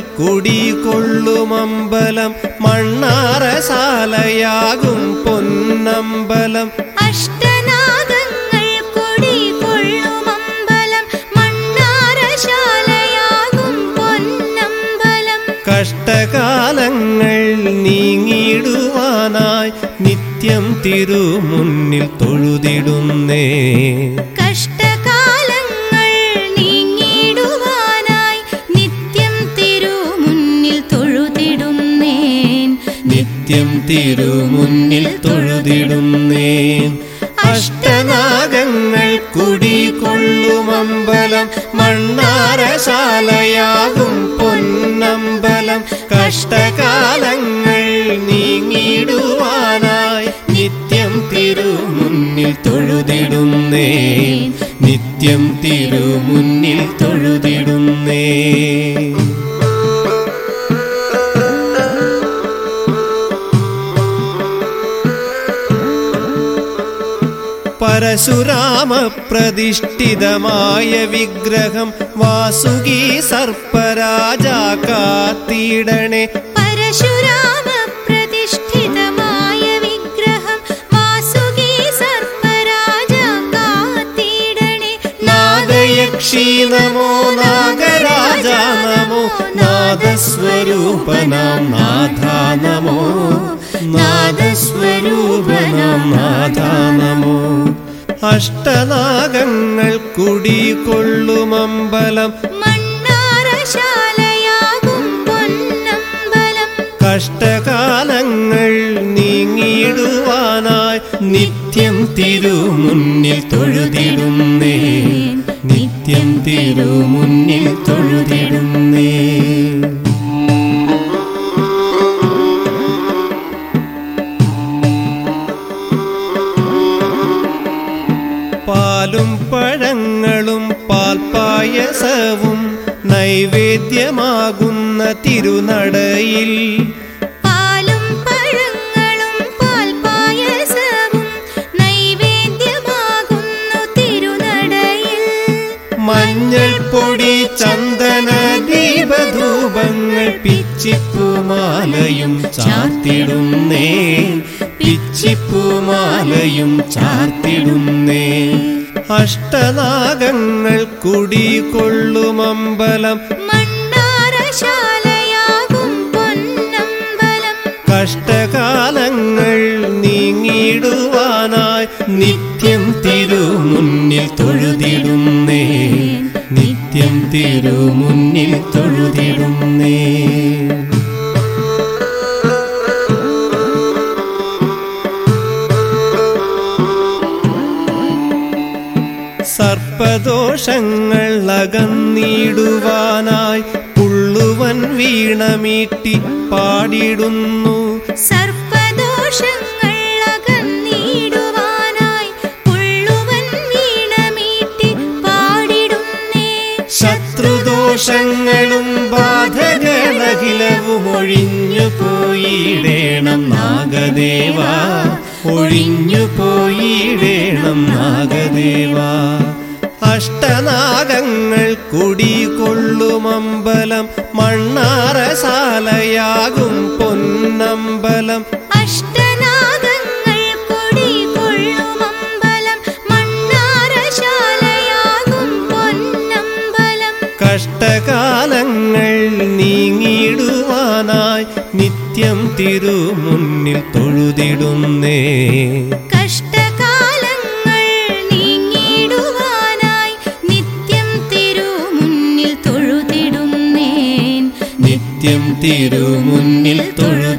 കുടികൊള്ളുമമ്പലം മണ്ണാറശാലയാകും പൊന്നമ്പലം അഷ്ടനാഗങ്ങൾ കൊടികൊള്ളുമമ്പലം മണ്ണാറശാലയാകും പൊന്നമ്പലം കഷ്ടകാലങ്ങൾ നീങ്ങിടുവാനായി നിത്യം തിരുമുന്നിൽ തൊഴുതിടുന്നേ കഷ്ടകാലങ്ങൾ നീങ്ങിടുവാനായി നിത്യം തിരുമുന്നിൽ തൊഴുതിടുന്നേൻ നിത്യം തിരുമുന്നിൽ തൊഴുതിടുന്നേ അഷ്ടനാഗങ്ങൾ കുടികൊള്ളുമമ്പലം മണ്ണാരശാലയാകും പൊന്നമ്പലം കഷ്ടകാലങ്ങൾ നീങ്ങിടുവാനായി നിത്യം തിരുമുന്നിൽ തൊഴുതിടുന്നേ നിത്യം തിരുമുന്നിൽ തൊഴുതിടുന്നേ പരശുരാമ പ്രതിഷ്ഠിതമായ വിഗ്രഹം വാസുകി സർപ്പരാജ കാത്തിടണേ പരശുരാമ പ്രതിഷ്ഠിതമായ വിഗ്രഹം വാസുകി സർപ്പരാജ കാത്തിടണേ നാഗയക്ഷി നമോ നാഗരാജ നമോ നാദസ്വരൂപനാം നാഥ നമോ നാദസ്വരൂപനാം നാഥ നമോ അഷ്ടനാഗങ്ങൾ കുടികൊള്ളുമമ്പലം മണ്ണാറശാലയാകും പൊന്നമ്പലം കഷ്ടകാലങ്ങൾ നീങ്ങിടുവാനായി നിത്യം തിരുമുന്നിൽ തൊഴുതിടുന്നേ നിത്യം തിരുമുന്നിൽ തൊഴുതിടുന്നേ പാലും പഴങ്ങളും പാൽപ്പായസവും നൈവേദ്യമാകുന്ന തിരുനടയിൽ പാലും പഴങ്ങളും പാൽപായസവും നൈവേദ്യമാകുന്നു തിരുനടയിൽ മഞ്ഞൾ പൊടി ചന്ദന ദീപധൂപങ്ങൾ പിച്ചിപ്പൂമാലയും ചാർത്തിടുന്നേ പിച്ചിപ്പൂമാലയും ചാർത്തിടുന്നേ അഷ്ടനാഗങ്ങൾ കുടികൊള്ളുമമ്പലം മണ്ണാറശാലയാകും പൊന്നമ്പലം കഷ്ടകാലങ്ങൾ നീങ്ങിടുവാനായി നിത്യം തിരുമുന്നിൽ തൊഴുതിടുന്നേ നിത്യം തിരുമുന്നിൽ തൊഴുതിടുന്നേ സർപ്പദോഷങ്ങൾ അകന്നിടുവാനായി പുള്ളുവൻ വീണമീട്ടി പാടിടുന്നു സർപ്പദോഷങ്ങൾ അകന്നിടുവാനായി പുള്ളുവൻ വീണമീട്ടി പാടിടുന്നേ ശത്രുദോഷങ്ങളും ബാധകളകിലവും ഒഴിഞ്ഞു പോയിടേണം നാഗദേവ ഒഴിഞ്ഞു പോയിടേണം നാഗദേവ അഷ്ടനാഗങ്ങൾ കുടികൊള്ളുമമ്പലം മണ്ണാറശാലയാകും പൊന്നമ്പലം അഷ്ടനാഗങ്ങൾ കൊടികൊള്ളുമമ്പലം മണ്ണാറശാലയാകും പൊന്നമ്പലം കഷ്ടകാലങ്ങൾ നീങ്ങിടുവാനായി നിത്യം തിരുമുന്നിൽ തൊഴുതിടുന്നേ കഷ്ടകാലങ്ങൾ നീങ്ങിടുവാനായി നിത്യം തിരുമുന്നിൽ തൊഴുതിടുന്നേൻ നിത്യം തിരുമുന്നിൽ തൊഴു